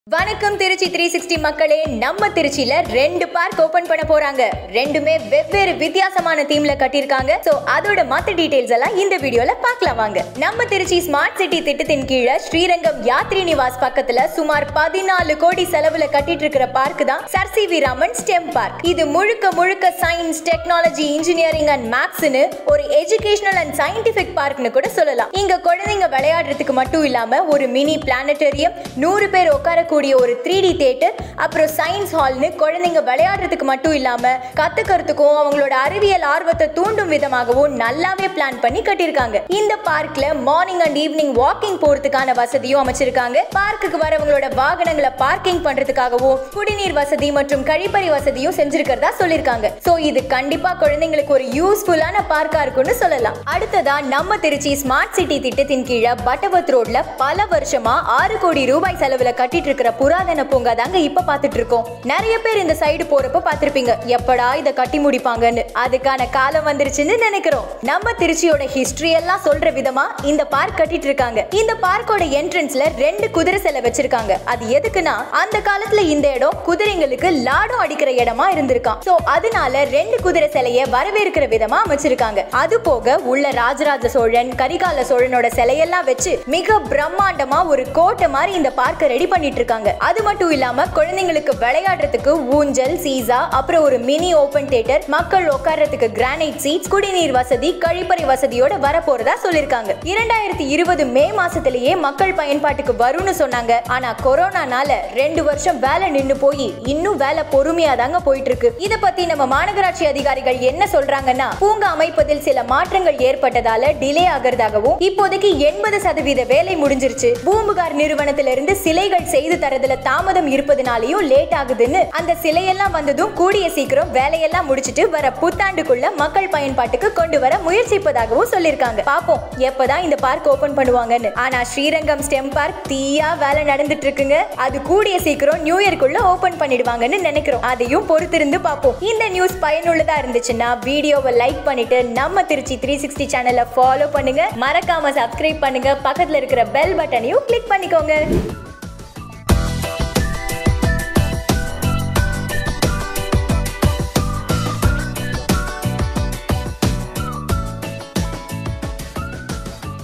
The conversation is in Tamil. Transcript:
வணக்கம் திருச்சி த்ரீ சிக்ஸ்டி மக்களே நம்ம திருச்சியில ரெண்டு பார்க் ஓபன் பண்ண போறாங்க ரெண்டுமே வெவ்வேறு வித்தியாசமான தீம்ல கட்டியிருக்காங்க சோ அதோட மத்த டீடைல்ஸ் எல்லாம் இந்த வீடியோல பார்க்கலாம் வாங்க நம்ம திருச்சி ஸ்மார்ட் சிட்டி திட்டத்தின் கீழே ஸ்ரீரங்கம் யாத்ரி நிவாஸ் பக்கத்துல சுமார் பதினாலு கோடி செலவுல கட்டிட்டு இருக்கிற பார்க் தான் sir C V Raman STEM park இது முழுக்க முழுக்க சயின்ஸ் டெக்னாலஜி இன்ஜினியரிங் அண்ட் மேக்ஸ்னு ஒரு எஜுகேஷனல் அண்ட் சயின்டிபிக் பார்க்னு கூட சொல்லலாம் இங்க குழந்தைங்க விளையாடுறதுக்கு மட்டும் இல்லாம ஒரு மினி பிளானட்டோரியம் நூறு பேர் உட்காரக்கூடிய ஒரு த்ரீ டி தேட்டர் அப்புறம் சயின்ஸ் ஹால்னு குழந்தைங்க விளையாடுறதுக்கு மட்டும் இல்லாம கத்துக்கிறதுக்கும் அவங்களோட அறிவியல் ஆர்வத்தை தூண்டும் விதமாகவும் நல்லாவே பிளான் பண்ணி கட்டியிருக்காங்க இந்த பார்க்ல மார்னிங் அண்ட் ஈவினிங் வாக்கிங் போறதுக்கான வசதியும் அமைச்சிருக்காங்க பார்க்குக்கு வரவங்களோட வாகனங்களை பார்க்கிங் பண்றதுக்காகவும் குடிநீர் வசதி மற்றும் கழிப்பறை வசதியும் செஞ்சிருக்கிறதா சொல்லியிருக்காங்க சோ இது கண்டிப்பா குழந்தைங்களுக்கு ஒரு யூஸ்ஃபுல்லான பார்க்கா இருக்கும்னு சொல்லலாம் அடுத்ததா நம்ம திருச்சி ஸ்மார்ட் சிட்டி திட்டத்தின் கீழே பட்டபத் ரோட்ல பல வருஷமா ஆறு கோடி ரூபாய் செலவுல கட்டிட்டு இருக்கிற புராதன பூங்கா தாங்க இப்ப பாத்துட்டு இருக்கோம் நிறைய பேர் இந்த சைடு போறப்ப பாத்திருப்பீங்க எப்படா இத கட்டி முடிப்பாங்கன்னு அதுக்கான காலம் வந்துருச்சுன்னு நினைக்கிறோம் நம்ம திருச்சியோட ஹிஸ்டரி எல்லாம் சொல்ற விதமா இந்த பார்க் கட்டிட்டு இருக்காங்க இந்த பார்க்கோட என்ட்ரன்ஸ்ல ரெண்டு குதிரை சிலை வச்சிருக்காங்க அது எதுக்குன்னா அந்த காலத்துல இந்த இடம் குதிரைங்களுக்கு லாடம் அடிக்கிற இடமா இருந்திருக்காம் சோ அதனால ரெண்டு குதிரை சிலைய வரவேற்கிற விதமா அமைச்சிருக்காங்க அது போக உள்ள ராஜராஜ சோழன் கரிகால சோழனோட சிலையெல்லாம் வச்சு மிக பிரம்மாண்டமா ஒரு கோட்டை மாதிரி இந்த பார்க்க ரெடி பண்ணிட்டு இருக்காங்க அது மட்டும் இல்லாம குழந்தைங்களுக்கு விளையாடுறதுக்கு ஊஞ்சல் சீசா அப்புறம் ஒரு மினி ஓபன் தியேட்டர் மக்கள் உட்கார்றதுக்கு கிரானைட் சீட்ஸ் குடிநீர் வசதி கழிப்பறை வசதியோட வரப்போறதா சொல்லிருக்காங்க இரண்டாயிரத்தி இருபது மே மாசத்திலேயே மக்கள் பயன்பாட்டுக்கு வரும்னு சொன்னாங்க ஆனா கொரோனானால ரெண்டு வருஷம் வேலை நின்னு போய் இன்னும் வேலை பொறுமையா தாங்க போயிட்டு இருக்கு இத பத்தி நம்ம மாநகராட்சி அதிகாரிகள் என்ன சொல்றாங்கன்னா பூங்கா அமைப்பதில் சில மாற்றங்கள் ஏற்பட்டதால டிலே ஆகிறதாகவும் இப்போதைக்கு எண்பது சதவீத வேலை முடிஞ்சிருச்சு பூம்புகார் நிறுவனத்திலிருந்து சிலைகள் செய்து தரதுல தாமதம் இருப்பதனாலையும் லேட் ஆகுதுன்னு அந்த சிலையெல்லாம் வந்ததும் கூடிய சீக்கிரம் வேலையெல்லாம் முடிச்சிட்டு வர புத்தாண்டுக்குள்ள மக்கள் பயன்பாட்டுக்கு கொண்டு வர முயற்சிப்பதாகவும் சொல்லிருக்காங்க பாப்போம் எப்பதான் இந்த பார்க் ஓபன் பண்ணுவாங்கன்னு ஆனா ஸ்ரீரங்கம் ஸ்டெம் பார்க் தீயா வேலை நடந்துட்டு இருக்குங்க அது கூடிய சீக்கிரம் நியூ இயர்க்குள்ள ஓபன் பண்ணிடுவாங்கன்னு நினைக்கிறோம் அதையும் பொறுத்திருந்து பார்ப்போம் இந்த நியூஸ் பயனுள்ளதா இருந்துச்சுன்னா வீடியோவை லைக் பண்ணிட்டு நம்ம திருச்சி த்ரீ சிக்ஸ்டி சேனலை ஃபாலோ பண்ணுங்க மறக்காம சப்ஸ்கிரைப் பண்ணுங்க பக்கத்துல இருக்கிற பெல் பட்டனையும் கிளிக் பண்ணிக்கோங்க